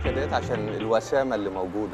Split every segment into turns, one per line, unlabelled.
الحته ديت عشان الوسامه اللي موجوده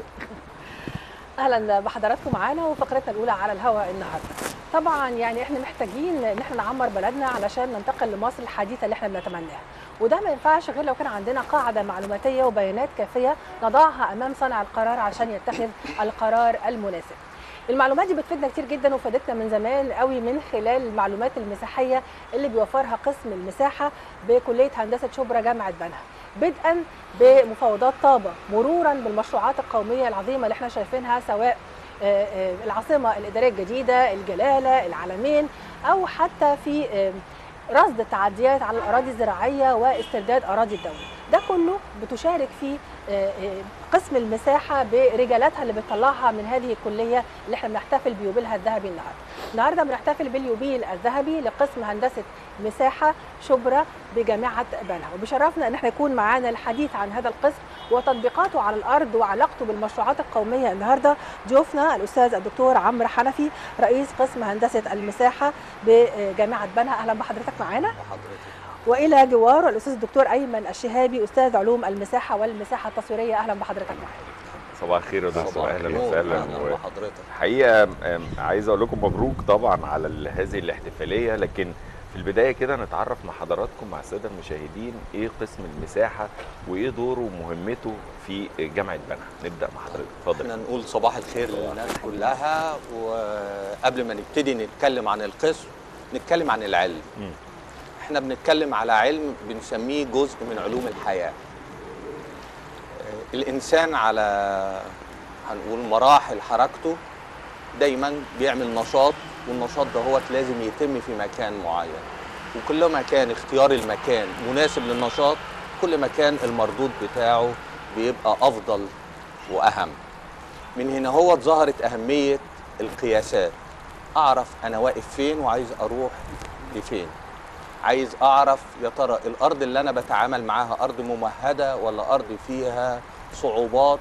اهلا بحضراتكم معانا وفقرتنا الاولى على الهواء النهارده طبعا يعني احنا محتاجين ان احنا نعمر بلدنا علشان ننتقل لمصر الحديثه اللي احنا بنتمناها وده ما ينفعش غير لو كان عندنا قاعده معلوماتيه وبيانات كافيه نضعها امام صانع القرار عشان يتخذ القرار المناسب المعلومات دي بتفيدنا كتير جدا وفادتنا من زمان قوي من خلال المعلومات المساحيه اللي بيوفرها قسم المساحه بكليه هندسه شبرا جامعه بنها بدءا بمفاوضات طابه مرورا بالمشروعات القوميه العظيمه اللي احنا شايفينها سواء آه، آه، العاصمه الاداريه الجديده الجلاله العلمين او حتى في آه، رصد التعديات على الاراضي الزراعيه واسترداد اراضي الدوله ده كله بتشارك فيه آه، آه، قسم المساحه برجالاتها اللي بتطلعها من هذه الكليه اللي احنا بنحتفل بيوبيلها الذهبي النهارده النهارده بنحتفل باليوبيل الذهبي لقسم هندسه مساحه شبرا بجامعه بنها وبشرفنا ان احنا يكون معانا الحديث عن هذا القسم وتطبيقاته على الارض وعلاقته بالمشروعات القوميه النهارده ضيوفنا الاستاذ الدكتور عمرو حنفي رئيس قسم هندسه المساحه بجامعه بنها اهلا بحضرتك معانا
وحضرتك
والى جواره الاستاذ الدكتور ايمن الشهابي استاذ علوم المساحه والمساحه التصويريه اهلا بحضرتك معانا
صباح الخير يا دكتور
صباح
اهلا
النور.
وسهلا
اهلا
و-
بحضرتك
حقيقه أم، عايز اقول لكم مبروك طبعا على ال- هذه الاحتفاليه لكن في البدايه كده نتعرف مع حضراتكم مع الساده المشاهدين ايه قسم المساحه وايه دوره ومهمته في جامعه بنها نبدا مع حضرتك اتفضل
احنا نقول صباح الخير للناس كلها وقبل ما نبتدي نتكلم عن القسم نتكلم عن العلم
مم.
احنا بنتكلم على علم بنسميه جزء من علوم الحياة آه، الإنسان على هنقول مراحل حركته دايما بيعمل نشاط والنشاط ده هو لازم يتم في مكان معين وكل ما كان اختيار المكان مناسب للنشاط كل ما كان المردود بتاعه بيبقى أفضل وأهم من هنا هو ظهرت أهمية القياسات أعرف أنا واقف فين وعايز أروح لفين عايز اعرف يا ترى الارض اللي انا بتعامل معاها ارض ممهده ولا ارض فيها صعوبات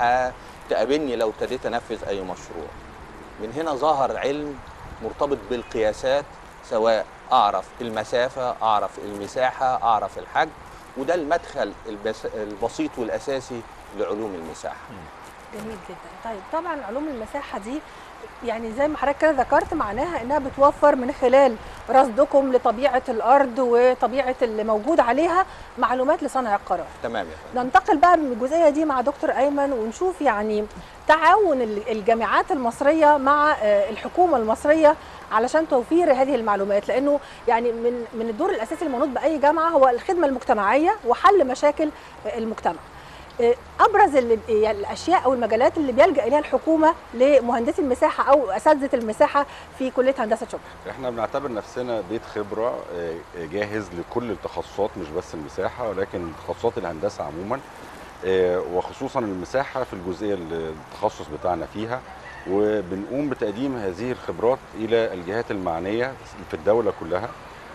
هتقابلني لو ابتديت انفذ اي مشروع من هنا ظهر علم مرتبط بالقياسات سواء اعرف المسافه اعرف المساحه اعرف الحجم وده المدخل البس البسيط والاساسي لعلوم المساحه
جميل جدا طيب طبعا علوم المساحه دي يعني زي ما حضرتك كده ذكرت معناها انها بتوفر من خلال رصدكم لطبيعه الارض وطبيعه اللي موجود عليها معلومات لصانع القرار
تمام يا فندم
ننتقل بقى من الجزئيه دي مع دكتور ايمن ونشوف يعني تعاون ال- الجامعات المصريه مع آه، الحكومه المصريه علشان توفير هذه المعلومات لانه يعني من من الدور الاساسي المنوط باي جامعه هو الخدمه المجتمعيه وحل مشاكل آه، المجتمع آه، ابرز ال- يعني الاشياء او المجالات اللي بيلجا اليها الحكومه لمهندسي المساحه او اساتذه المساحه في كليه هندسه شبرا
احنا بنعتبر نفسنا بيت خبره آه، جاهز لكل التخصصات مش بس المساحه ولكن تخصصات الهندسه عموما آه، وخصوصا المساحه في الجزئيه اللي التخصص بتاعنا فيها وبنقوم بتقديم هذه الخبرات الى الجهات المعنيه في الدوله كلها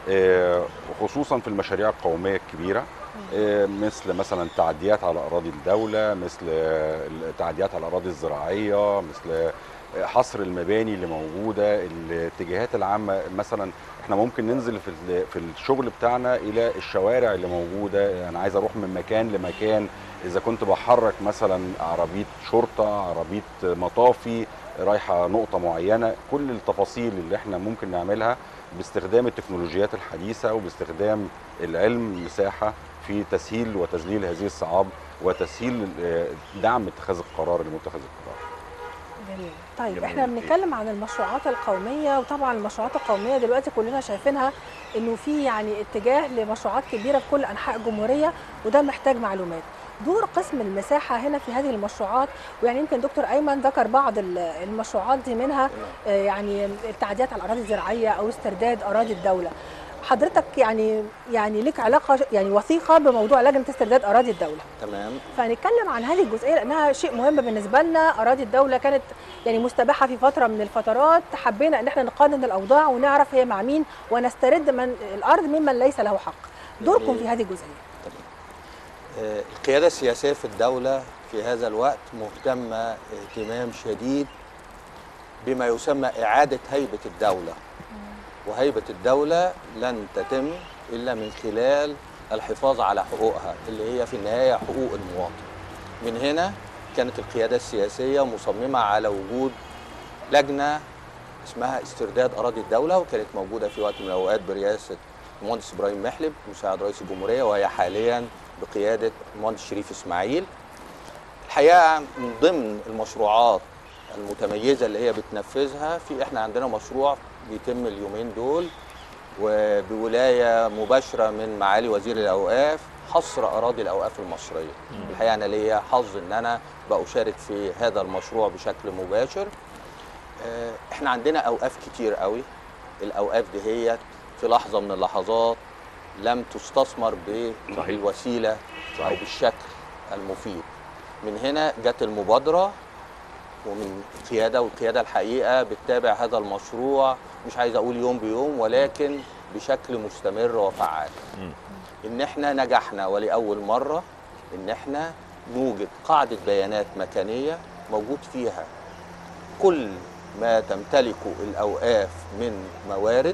آه، وخصوصا في المشاريع القوميه الكبيره آه، مثل مثلا تعديات على اراضي الدوله مثل آه، التعديات على الاراضي الزراعيه مثل حصر المباني اللي موجوده الاتجاهات العامه مثلا احنا ممكن ننزل في ال- في الشغل بتاعنا الى الشوارع اللي موجوده انا عايز اروح من مكان لمكان اذا كنت بحرك مثلا عربيه شرطه عربيه مطافي رايحه نقطه معينه كل التفاصيل اللي احنا ممكن نعملها باستخدام التكنولوجيات الحديثه وباستخدام العلم المساحه في تسهيل وتذليل هذه الصعاب وتسهيل آه، دعم اتخاذ القرار لمتخذ القرار
جميل طيب
جميل.
احنا بنتكلم عن المشروعات القوميه وطبعا المشروعات القوميه دلوقتي كلنا شايفينها انه في يعني اتجاه لمشروعات كبيره في كل انحاء الجمهوريه وده محتاج معلومات دور قسم المساحه هنا في هذه المشروعات ويعني يمكن دكتور ايمن ذكر بعض ال- المشروعات دي منها آه، يعني التعديات على الاراضي الزراعيه او استرداد اراضي الدوله حضرتك يعني يعني لك علاقه يعني وثيقه بموضوع لجنه استرداد اراضي الدوله
تمام
فهنتكلم عن هذه الجزئيه لانها شيء مهم بالنسبه لنا اراضي الدوله كانت يعني مستباحه في فتره من الفترات حبينا ان احنا نقنن الاوضاع ونعرف هي مع مين ونسترد من الارض ممن ليس له حق دوركم
يعني-
في هذه الجزئيه
آه، القيادة السياسية في الدولة في هذا الوقت مهتمة اهتمام شديد بما يسمى إعادة هيبة الدولة وهيبة الدولة لن تتم إلا من خلال الحفاظ على حقوقها اللي هي في النهاية حقوق المواطن من هنا كانت القيادة السياسية مصممة على وجود لجنة اسمها استرداد أراضي الدولة وكانت موجودة في وقت من الأوقات برئاسة المهندس إبراهيم محلب مساعد رئيس الجمهورية وهي حاليا بقيادة المهندس شريف إسماعيل الحقيقة من ضمن المشروعات المتميزة اللي هي بتنفذها في احنا عندنا مشروع بيتم اليومين دول وبولاية مباشرة من معالي وزير الأوقاف حصر أراضي الأوقاف المصرية الحقيقة أنا ليا حظ إن أنا بأشارك في هذا المشروع بشكل مباشر آه، احنا عندنا أوقاف كتير قوي الأوقاف دي هي في لحظة من اللحظات لم تستثمر
صحيح.
بالوسيلة أو
صحيح.
بالشكل المفيد من هنا جت المبادرة ومن القيادة والقيادة الحقيقة بتتابع هذا المشروع مش عايز أقول يوم بيوم ولكن بشكل مستمر وفعال
مم.
إن إحنا نجحنا ولأول مرة إن إحنا نوجد قاعدة بيانات مكانية موجود فيها كل ما تمتلكه الأوقاف من موارد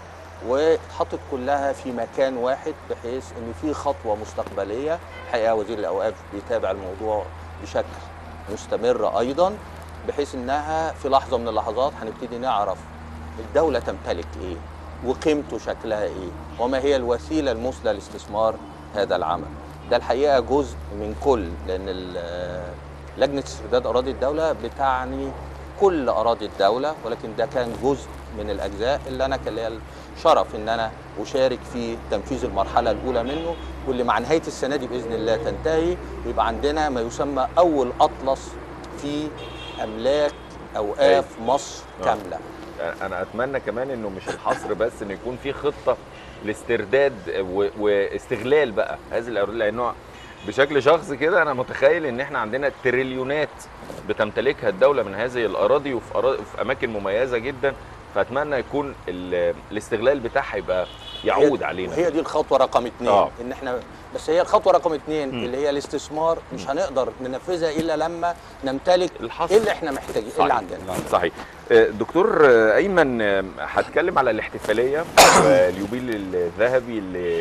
واتحطت كلها في مكان واحد بحيث ان في خطوه مستقبليه الحقيقه وزير الاوقاف بيتابع الموضوع بشكل مستمر ايضا بحيث انها في لحظه من اللحظات هنبتدي نعرف الدوله تمتلك ايه وقيمته شكلها ايه وما هي الوسيله المثلى لاستثمار هذا العمل ده الحقيقه جزء من كل لان ال- لجنه استرداد اراضي الدوله بتعني كل اراضي الدوله ولكن ده كان جزء من الاجزاء اللي انا كان ليا الشرف ان انا اشارك في تنفيذ المرحله الاولى منه واللي مع نهايه السنه دي باذن الله تنتهي ويبقى عندنا ما يسمى اول اطلس في املاك اوقاف مصر
آه.
كامله
انا اتمنى كمان انه مش الحصر بس ان يكون في خطه لاسترداد و- واستغلال بقى هذه الاراضي لانه بشكل شخصي كده انا متخيل ان احنا عندنا تريليونات بتمتلكها الدوله من هذه الاراضي وفي, أرا- في اماكن مميزه جدا فاتمنى يكون ال- الاستغلال بتاعها يبقى يعود
هي-
علينا
وهي دي الخطوه رقم اثنين
آه.
ان احنا بس هي الخطوه رقم اثنين
مم.
اللي هي الاستثمار مش هنقدر ننفذها الا لما نمتلك
الحصر.
ايه اللي احنا محتاجين إيه اللي
صحيح.
عندنا
صحيح آه، دكتور آه، ايمن آه، هتكلم على الاحتفاليه واليوبيل الذهبي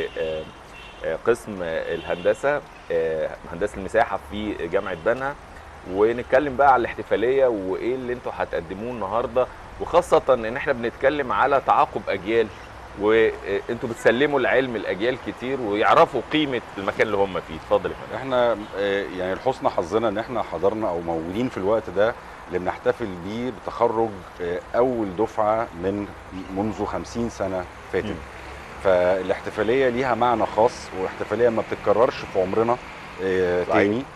لقسم الهندسه آه، هندسه المساحه في جامعه بنها ونتكلم بقى على الاحتفاليه وايه اللي انتوا هتقدموه النهارده وخاصه ان احنا بنتكلم على تعاقب اجيال وانتوا بتسلموا العلم الاجيال كتير ويعرفوا قيمه المكان اللي هم فيه اتفضل يا فندم
احنا آه، يعني لحسن حظنا ان احنا حضرنا او موجودين في الوقت ده اللي بنحتفل بيه بتخرج آه، اول دفعه من منذ 50 سنه فاتت
مم.
فالاحتفاليه ليها معنى خاص واحتفاليه ما بتتكررش في عمرنا آه،
صحيح.
تاني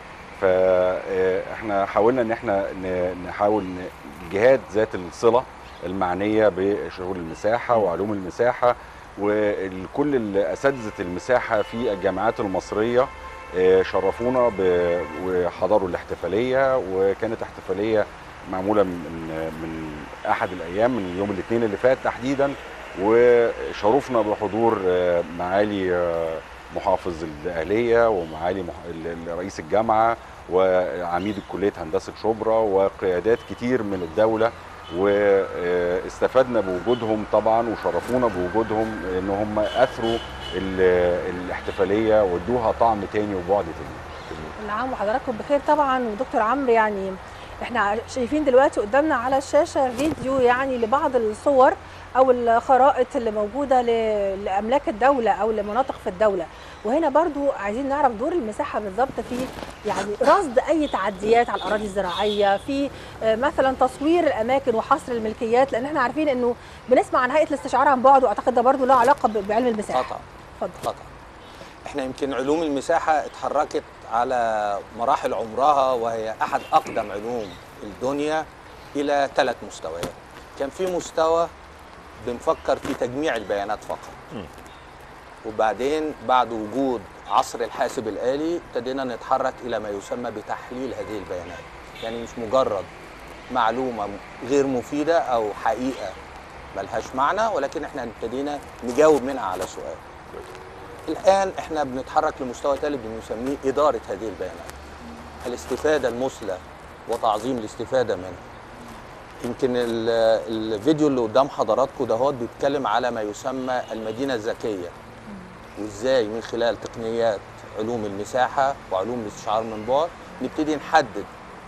فاحنا حاولنا ان احنا ن- نحاول ن- الجهات ذات الصله المعنيه بشغل المساحه وعلوم المساحه وكل اساتذه المساحه في الجامعات المصريه آه، شرفونا ب- وحضروا الاحتفاليه وكانت احتفاليه معموله من من احد الايام من يوم الاثنين اللي فات تحديدا وشرفنا بحضور آه، معالي آه، محافظ الاهليه ومعالي مح- ال- ال- رئيس الجامعه وعميد كليه هندسه شبرا وقيادات كتير من الدوله واستفدنا بوجودهم طبعا وشرفونا بوجودهم ان هم اثروا ال- الاحتفاليه وادوها طعم تاني وبعد تاني
كل عام وحضراتكم بخير طبعا ودكتور عمرو يعني احنا شايفين دلوقتي قدامنا على الشاشه فيديو يعني لبعض الصور او الخرائط اللي موجوده ل- لاملاك الدوله او لمناطق في الدوله وهنا برضو عايزين نعرف دور المساحه بالظبط في يعني رصد اي تعديات على الاراضي الزراعيه في آه، مثلا تصوير الاماكن وحصر الملكيات لان احنا عارفين انه بنسمع عن هيئه الاستشعار عن بعد واعتقد ده برضو له علاقه ب- بعلم المساحه
قطع
اتفضل
قطع احنا يمكن علوم المساحة اتحركت على مراحل عمرها وهي أحد أقدم علوم الدنيا إلى ثلاث مستويات كان في مستوى بنفكر في تجميع البيانات فقط
مم.
وبعدين بعد وجود عصر الحاسب الآلي ابتدينا نتحرك إلى ما يسمى بتحليل هذه البيانات يعني مش مجرد معلومة غير مفيدة أو حقيقة ملهاش معنى ولكن احنا ابتدينا نجاوب منها على سؤال الآن احنا بنتحرك لمستوى ثالث بنسميه إدارة هذه البيانات الاستفادة المثلى وتعظيم الاستفادة منها يمكن ال- الفيديو اللي قدام حضراتكم دهوت بيتكلم على ما يسمى المدينة الذكية وازاي من خلال تقنيات علوم المساحة وعلوم الاستشعار من بعد نبتدي نحدد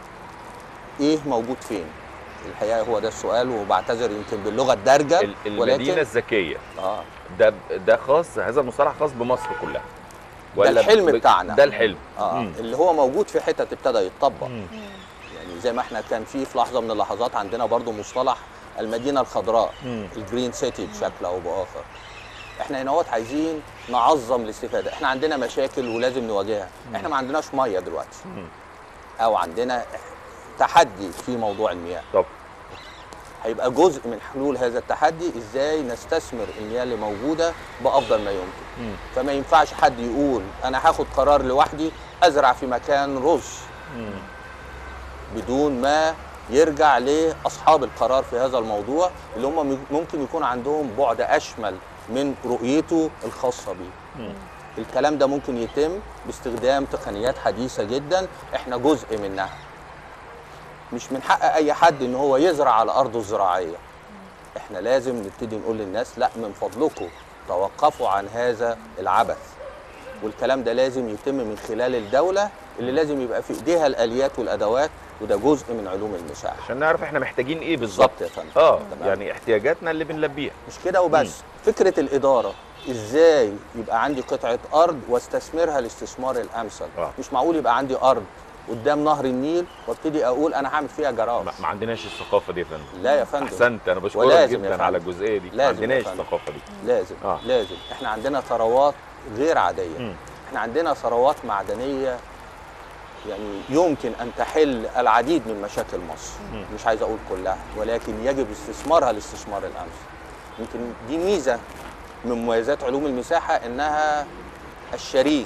ايه موجود فين الحقيقه هو ده السؤال وبعتذر يمكن باللغه الدارجه
ال- المدينه الذكيه
اه
ده ده خاص هذا المصطلح خاص بمصر كلها
الحلم
ب-
بتاعنا.
ده الحلم
اه
مم.
اللي هو موجود في حتت ابتدى يتطبق
مم.
يعني زي ما احنا كان في في لحظه من اللحظات عندنا برضو مصطلح المدينه الخضراء
مم.
الجرين سيتي بشكل او باخر احنا هنا عايزين نعظم الاستفاده احنا عندنا مشاكل ولازم نواجهها احنا ما عندناش ميه دلوقتي
مم.
او عندنا تحدي في موضوع المياه
طب
هيبقى جزء من حلول هذا التحدي ازاي نستثمر المياه اللي موجوده بافضل ما يمكن
مم.
فما ينفعش حد يقول انا هاخد قرار لوحدي ازرع في مكان رز
مم.
بدون ما يرجع لاصحاب القرار في هذا الموضوع اللي هم ممكن يكون عندهم بعد اشمل من رؤيته الخاصه بيه
مم.
الكلام ده ممكن يتم باستخدام تقنيات حديثه جدا احنا جزء منها مش من حق اي حد ان هو يزرع على ارضه الزراعيه احنا لازم نبتدي نقول للناس لا من فضلكم توقفوا عن هذا العبث والكلام ده لازم يتم من خلال الدوله اللي لازم يبقى في ايديها الاليات والادوات وده جزء من علوم المساحه
عشان نعرف احنا محتاجين ايه بالظبط
بالظبط يا فندم
اه
تمام.
يعني احتياجاتنا اللي بنلبيها
مش كده وبس فكره الاداره ازاي يبقى عندي قطعه ارض واستثمرها الاستثمار الامثل
آه.
مش معقول يبقى عندي ارض قدام نهر النيل وابتدي اقول انا هعمل فيها جراج
ما, ما عندناش الثقافه دي يا فندم
لا يا فندم
احسنت انا بشكرك
ولازم يا
جدا
فندم.
على الجزئيه دي ما
لازم يا
عندناش
فندم.
الثقافه دي
لازم
آه.
لازم احنا عندنا ثروات غير عاديه
مم.
احنا عندنا ثروات معدنيه يعني يمكن ان تحل العديد من مشاكل مصر
مم.
مش عايز اقول كلها ولكن يجب استثمارها الاستثمار الامثل يمكن دي ميزه من مميزات علوم المساحه انها الشريك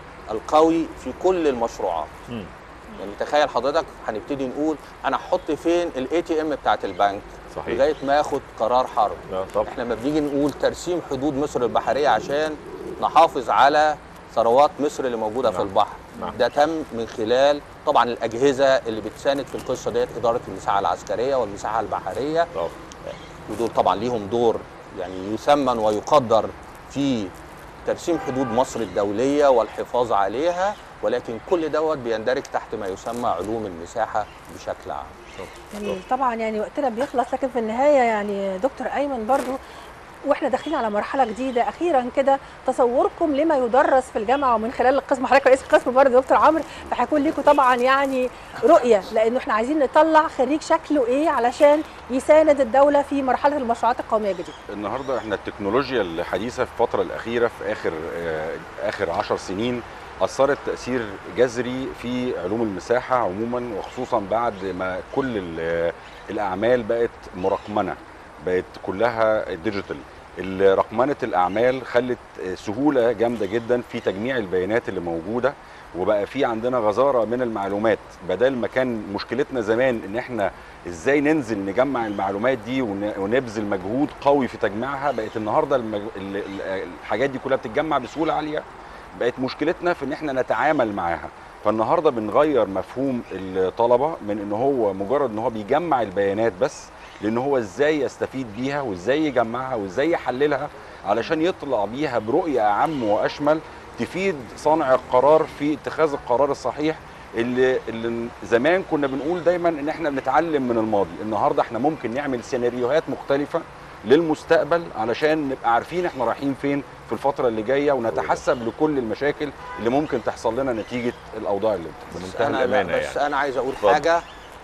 القوي في كل المشروعات
مم.
يعني تخيل حضرتك هنبتدي نقول انا احط فين الاي تي ام بتاعت البنك
صحيح
لغايه ما اخد قرار حرب
لا طب
احنا لما بنيجي نقول ترسيم حدود مصر البحريه عشان نحافظ على ثروات مصر اللي موجوده في
نعم.
البحر
نعم.
ده تم من خلال طبعا الاجهزه اللي بتساند في القصه ديت اداره المساحه العسكريه والمساحه البحريه
طب
ودول طبعا ليهم دور يعني يثمن ويقدر في ترسيم حدود مصر الدوليه والحفاظ عليها ولكن كل دوت بيندرج تحت ما يسمى علوم المساحه بشكل عام
جميل طبعا يعني وقتنا بيخلص لكن في النهايه يعني دكتور ايمن برضو واحنا داخلين على مرحله جديده اخيرا كده تصوركم لما يدرس في الجامعه ومن خلال القسم حضرتك رئيس القسم برضه دكتور عمرو فهيكون ليكم طبعا يعني رؤيه لانه احنا عايزين نطلع خريج شكله ايه علشان يساند الدوله في مرحله المشروعات القوميه الجديده
النهارده احنا التكنولوجيا الحديثه في الفتره الاخيره في اخر آه، اخر 10 سنين اثرت تاثير جذري في علوم المساحه عموما وخصوصا بعد ما كل ال- الاعمال بقت مرقمنه بقت كلها ديجيتال رقمنه الاعمال خلت آه، سهوله جامده جدا في تجميع البيانات اللي موجوده وبقى في عندنا غزاره من المعلومات بدل ما كان مشكلتنا زمان ان احنا ازاي ننزل نجمع المعلومات دي ون- ونبذل مجهود قوي في تجميعها بقت النهارده المج... ال- ال- الحاجات دي كلها بتتجمع بسهوله عاليه بقت مشكلتنا في ان احنا نتعامل معاها فالنهارده بنغير مفهوم الطلبه من ان هو مجرد ان هو بيجمع البيانات بس لان هو ازاي يستفيد بيها وازاي يجمعها وازاي يحللها علشان يطلع بيها برؤيه اعم واشمل تفيد صانع القرار في اتخاذ القرار الصحيح اللي, اللي زمان كنا بنقول دايما ان احنا بنتعلم من الماضي النهارده احنا ممكن نعمل سيناريوهات مختلفه للمستقبل علشان نبقى عارفين احنا رايحين فين في الفتره اللي جايه ونتحسب لكل المشاكل اللي ممكن تحصل لنا نتيجه الاوضاع اللي بتحصل
بس
بمنتهى
انا لا
الأمانة
بس
يعني.
انا عايز اقول
اتفضل.
حاجه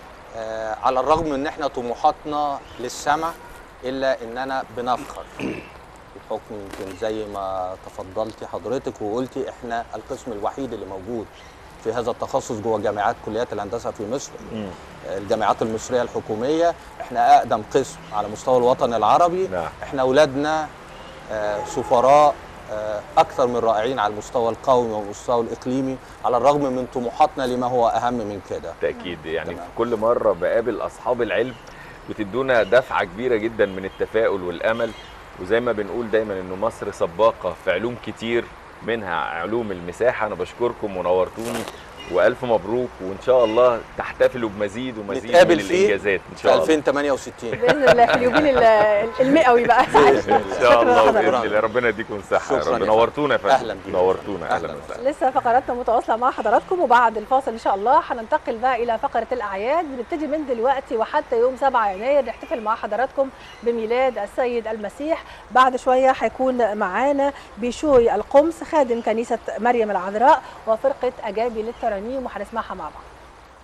آه على الرغم من ان احنا طموحاتنا للسماء الا اننا بنفخر بحكم يمكن زي ما تفضلتي حضرتك وقلتي احنا القسم الوحيد اللي موجود في هذا التخصص جوه جامعات كليات الهندسه في مصر
مم.
الجامعات المصريه الحكوميه احنا اقدم قسم على مستوى الوطن العربي
نعم
احنا اولادنا آه، سفراء آه، اكثر من رائعين على المستوى القومي والمستوى الاقليمي على الرغم من طموحاتنا لما هو اهم من كده
بالتاكيد يعني
تمام.
في كل مره بقابل اصحاب العلم بتدونا دفعه كبيره جدا من التفاؤل والامل وزي ما بنقول دايما انه مصر سباقه في علوم كتير منها علوم المساحه انا بشكركم ونورتوني والف مبروك وان شاء الله تحتفلوا بمزيد ومزيد
نتقابل
من
فيه
الانجازات ان
في
شاء الله
2068
باذن الله في اليوبيل ال- المئوي بقى
ان شاء الله
شكراً
باذن
لحضرتك.
الله ربنا يديكم الصحه يا
شكراً
رب
يا
نورتونا يا فندم
أهلاً بيك.
نورتونا اهلا
أهلاً
وسهلا
لسه فقراتنا متواصله مع حضراتكم وبعد الفاصل ان شاء الله هننتقل بقى الى فقره الاعياد بنبتدي من دلوقتي وحتى يوم 7 يناير نحتفل مع حضراتكم بميلاد السيد المسيح بعد شويه هيكون معانا بشوي القمص خادم كنيسه مريم العذراء وفرقه اجابي للترانيم وهنسمعها مع بعض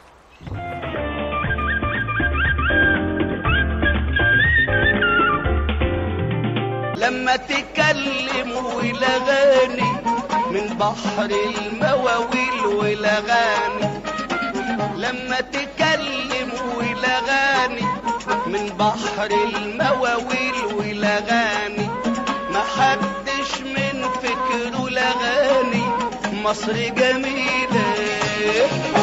لما تكلم والاغاني من بحر المواويل والاغاني لما تكلم والاغاني من بحر المواويل والاغاني ما حدش من فكره الاغاني مصر جميله